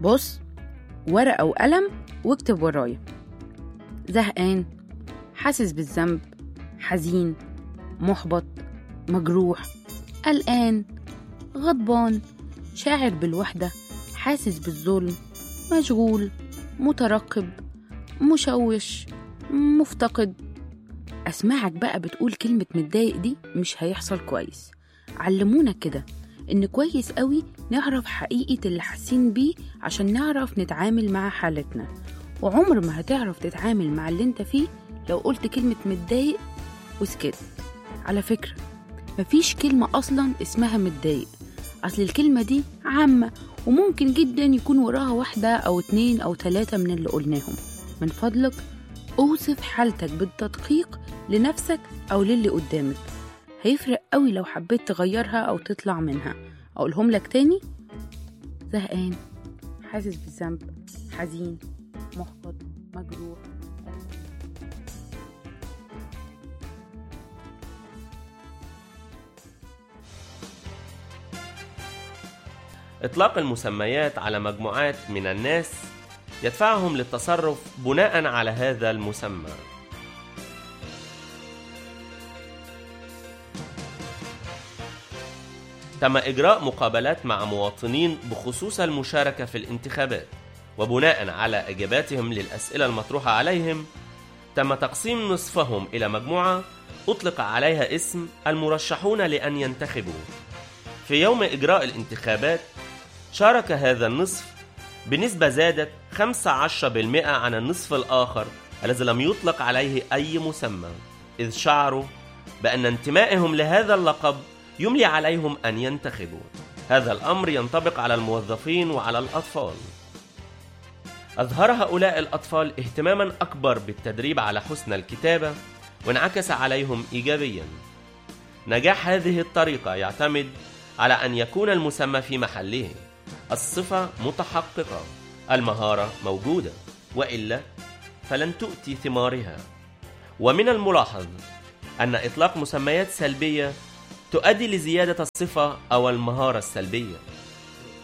بص ورقة وقلم واكتب ورايا زهقان حاسس بالذنب حزين محبط مجروح قلقان غضبان شاعر بالوحدة حاسس بالظلم مشغول مترقب مشوش مفتقد أسمعك بقى بتقول كلمة متضايق دي مش هيحصل كويس علمونا كده إن كويس قوي نعرف حقيقة اللي حاسين بيه عشان نعرف نتعامل مع حالتنا وعمر ما هتعرف تتعامل مع اللي انت فيه لو قلت كلمة متضايق وسكت على فكرة مفيش كلمة أصلا اسمها متضايق أصل الكلمة دي عامة وممكن جدا يكون وراها واحدة أو اتنين أو تلاتة من اللي قلناهم من فضلك أوصف حالتك بالتدقيق لنفسك أو للي قدامك هيفرق قوي لو حبيت تغيرها أو تطلع منها أقولهم لك تاني زهقان حاسس بالذنب حزين محبط مجروح إطلاق المسميات على مجموعات من الناس يدفعهم للتصرف بناء على هذا المسمى تم إجراء مقابلات مع مواطنين بخصوص المشاركة في الانتخابات وبناء على إجاباتهم للأسئلة المطروحة عليهم تم تقسيم نصفهم إلى مجموعة أطلق عليها اسم المرشحون لأن ينتخبوا في يوم إجراء الانتخابات شارك هذا النصف بنسبة زادت 15% عن النصف الآخر الذي لم يطلق عليه أي مسمى إذ شعروا بأن انتمائهم لهذا اللقب يملي عليهم أن ينتخبوا هذا الأمر ينطبق على الموظفين وعلى الأطفال أظهر هؤلاء الأطفال اهتماما أكبر بالتدريب على حسن الكتابة وانعكس عليهم إيجابيا نجاح هذه الطريقة يعتمد على أن يكون المسمى في محله الصفة متحققة المهارة موجودة وإلا فلن تؤتي ثمارها ومن الملاحظ أن إطلاق مسميات سلبية تؤدي لزيادة الصفة أو المهارة السلبية